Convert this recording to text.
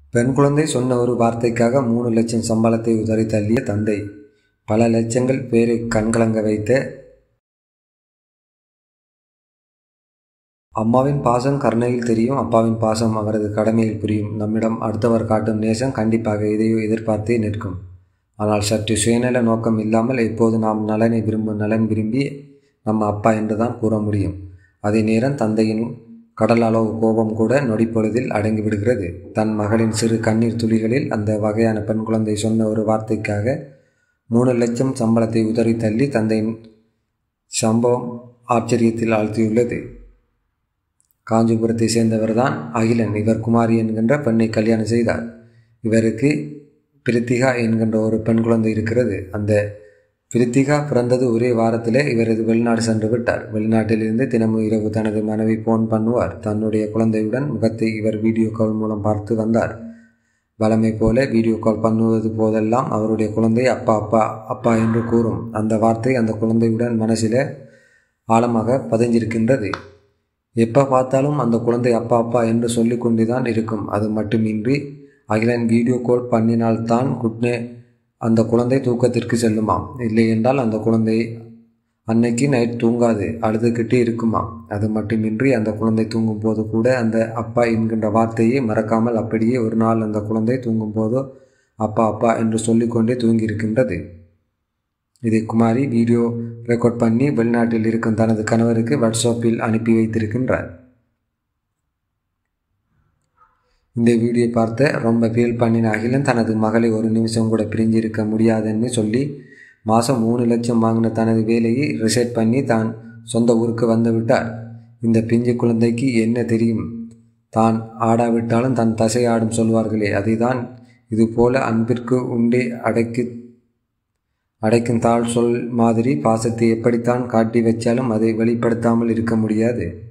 பெண் குழந்தை சொன்ன ஒரு வார்த்தைக்காக மூணு லட்சம் சம்பளத்தை உதறி தள்ளிய தந்தை பல லட்சங்கள் பேரை கண்கலங்க வைத்த அம்மாவின் பாசம் கருணையில் தெரியும் அப்பாவின் பாசம் அவரது கடமையில் புரியும் நம்மிடம் அடுத்தவர் காட்டும் நேசம் கண்டிப்பாக எதையோ எதிர்பார்த்தே நிற்கும் ஆனால் சற்று சுயநல நோக்கம் இல்லாமல் எப்போது நாம் நலனை விரும்பும் நலன் விரும்பி நம்ம அப்பா என்றுதான் கூற முடியும் அதே நேரம் தந்தையின் கடல் அளவு கோபம் கூட நொடிப்பொழுதில் அடங்கிவிடுகிறது தன் மகளின் சிறு கண்ணீர் துளிகளில் அந்த வகையான பெண் குழந்தை சொன்ன ஒரு வார்த்தைக்காக மூணு லட்சம் சம்பளத்தை உதறி தள்ளி தந்தையின் சம்பவம் ஆச்சரியத்தில் ஆழ்த்தியுள்ளது காஞ்சிபுரத்தை சேர்ந்தவர்தான் அகிலன் இவர் குமாரி என்கின்ற பெண்ணை கல்யாணம் செய்தார் இவருக்கு பிரித்திகா என்கின்ற ஒரு பெண் குழந்தை இருக்கிறது அந்த பிரித்திகா பிறந்தது ஒரே வாரத்தில் இவரது வெளிநாடு சென்று விட்டார் வெளிநாட்டிலிருந்து தினமும் இரவு தனது மனைவி போன் பண்ணுவார் தன்னுடைய குழந்தையுடன் முகத்தை இவர் வீடியோ கால் மூலம் பார்த்து வந்தார் வளமை போல வீடியோ கால் பண்ணுவது போதெல்லாம் அவருடைய குழந்தை அப்பா அப்பா அப்பா என்று கூறும் அந்த வார்த்தை அந்த குழந்தையுடன் மனசில் ஆழமாக பதிஞ்சிருக்கின்றது எப்போ பார்த்தாலும் அந்த குழந்தை அப்பா அப்பா என்று சொல்லி கொண்டுதான் இருக்கும் அது மட்டுமின்றி அகிலன் வீடியோ கால் பண்ணினால்தான் குட்னே அந்த குழந்தை தூக்கத்திற்கு செல்லுமாம் இல்லை என்றால் அந்த குழந்தை அன்னைக்கு நைட் தூங்காது அழுதுகிட்டே இருக்குமாம் அது மட்டுமின்றி அந்த குழந்தை தூங்கும் போது கூட அந்த அப்பா என்கின்ற வார்த்தையை மறக்காமல் அப்படியே ஒரு நாள் அந்த குழந்தை தூங்கும் போதோ அப்பா அப்பா என்று சொல்லிக்கொண்டே தூங்கியிருக்கின்றது இதை குமாரி வீடியோ ரெக்கார்ட் பண்ணி வெளிநாட்டில் இருக்கும் தனது கணவருக்கு வாட்ஸ்அப்பில் அனுப்பி வைத்திருக்கின்றார் இந்த வீடியோ பார்த்த ரொம்ப ஃபீல் பண்ணின அகிலன் தனது மகளை ஒரு நிமிஷம் கூட பிரிஞ்சிருக்க முடியாதுன்னு சொல்லி மாதம் மூணு லட்சம் வாங்கின தனது வேலையை ரிசைட் பண்ணி தான் சொந்த ஊருக்கு வந்து விட்டார் இந்த பிஞ்சு குழந்தைக்கு என்ன தெரியும் தான் ஆடாவிட்டாலும் தன் தசை ஆடும் சொல்வார்களே அதைதான் இது போல அன்பிற்கு உண்டே அடைக்கு அடைக்கும் தாழ் சொல் மாதிரி பாசத்தை எப்படித்தான் காட்டி வச்சாலும் அதை வெளிப்படுத்தாமல் இருக்க முடியாது